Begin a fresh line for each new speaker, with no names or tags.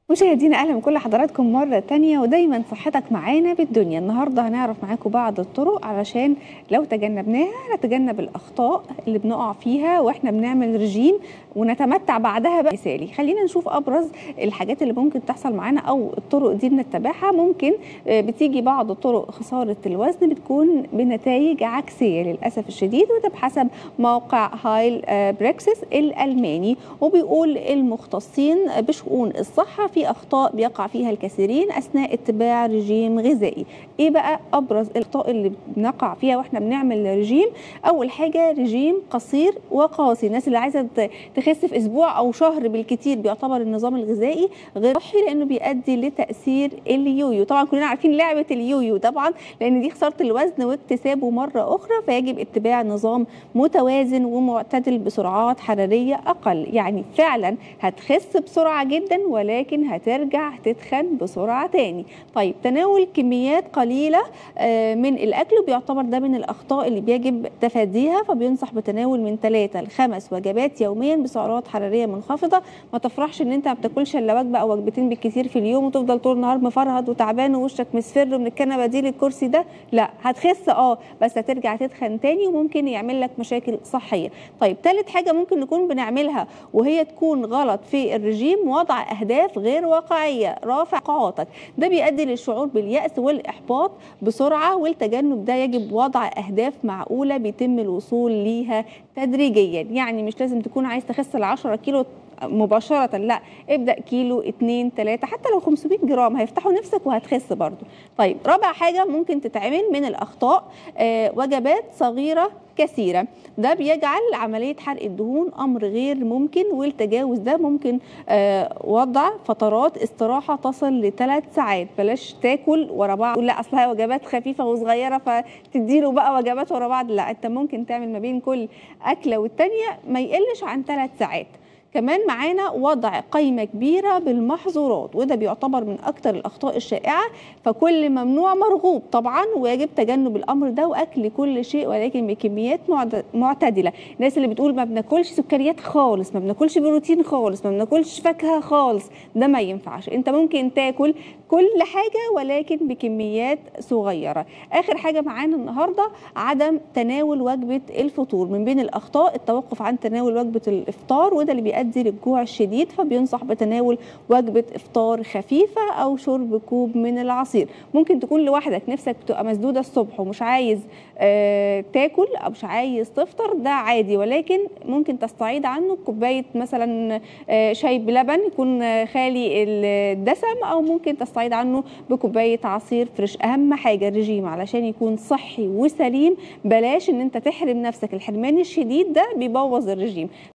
مشاهدينا اهلا بكل حضراتكم مره تانية ودايما صحتك معانا بالدنيا النهارده هنعرف معاكم بعض الطرق علشان لو تجنبناها نتجنب الاخطاء اللي بنقع فيها واحنا بنعمل رجيم ونتمتع بعدها بقى مثالي خلينا نشوف ابرز الحاجات اللي ممكن تحصل معانا او الطرق دي بنتبعها ممكن بتيجي بعض الطرق خساره الوزن بتكون بنتائج عكسيه للاسف الشديد وده بحسب موقع هايل بريكسس الالماني وبيقول المختصين بشؤون الصحه في اخطاء بيقع فيها الكثيرين اثناء اتباع رجيم غذائي ايه بقى ابرز الاخطاء اللي بنقع فيها واحنا بنعمل رجيم اول حاجه رجيم قصير وقاسي الناس اللي عايزه تخس في اسبوع او شهر بالكثير بيعتبر النظام الغذائي غير صحي لانه بيؤدي لتاثير اليويو طبعا كلنا عارفين لعبه اليويو طبعا لان دي خساره الوزن واكتسابه مره اخرى فيجب اتباع نظام متوازن ومعتدل بسرعات حراريه اقل يعني فعلا هتخس بسرعه جدا ولكن هترجع تتخن بسرعه تاني طيب تناول كميات قليله من الاكل بيعتبر ده من الاخطاء اللي بيجب تفاديها فبينصح بتناول من ثلاثة لخمس وجبات يوميا بسعرات حراريه منخفضه ما تفرحش ان انت ما بتاكلش الا وجبه او وجبتين بالكثير في اليوم وتفضل طول النهار مفرهد وتعبان ووشك مصفر من الكنبه دي للكرسي ده لا هتخس اه بس هترجع تتخن تاني وممكن يعمل لك مشاكل صحيه طيب ثالث حاجه ممكن نكون بنعملها وهي تكون غلط في الرجيم وضع اهداف غير واقعيه رافع قاعاتك ده بيؤدي للشعور بالياس والاحباط بسرعه والتجنب ده يجب وضع اهداف معقوله بيتم الوصول ليها تدريجيا يعني مش لازم تكون عايز تخس ال 10 كيلو مباشرة لا ابدأ كيلو اتنين تلاتة حتى لو 500 جرام هيفتحوا نفسك وهتخس برضو طيب رابع حاجة ممكن تتعمل من الأخطاء آه وجبات صغيرة كثيرة ده بيجعل عملية حرق الدهون أمر غير ممكن والتجاوز ده ممكن آه وضع فترات استراحة تصل لثلاث ساعات بلاش تاكل ورا بعض لا أصلها وجبات خفيفة وصغيرة فتديله بقى وجبات ورا بعض لا أنت ممكن تعمل ما بين كل أكلة والتانية ما يقلش عن ثلاث ساعات كمان معانا وضع قائمة كبيرة بالمحظورات وده بيعتبر من أكتر الأخطاء الشائعة فكل ممنوع مرغوب طبعا ويجب تجنب الأمر ده وأكل كل شيء ولكن بكميات معتدلة الناس اللي بتقول ما بناكلش سكريات خالص ما بناكلش بروتين خالص ما بناكلش فاكهة خالص ده ما ينفعش أنت ممكن تاكل كل حاجة ولكن بكميات صغيرة آخر حاجة معانا النهاردة عدم تناول وجبة الفطور من بين الأخطاء التوقف عن تناول وجبة الإفطار وده اللي بيؤدي للجوع الشديد فبينصح بتناول وجبة إفطار خفيفة أو شرب كوب من العصير ممكن تكون لوحدك نفسك بتبقى مسدودة الصبح ومش عايز آه تاكل أو مش عايز تفطر ده عادي ولكن ممكن تستعيد عنه كوباية مثلا آه شاي بلبن يكون خالي الدسم أو ممكن تستعيد عنه بكوباية عصير فريش أهم حاجة الرجيم علشان يكون صحي وسليم بلاش إن أنت تحرم نفسك الحرمان الشديد ده بيبوظ الرجيم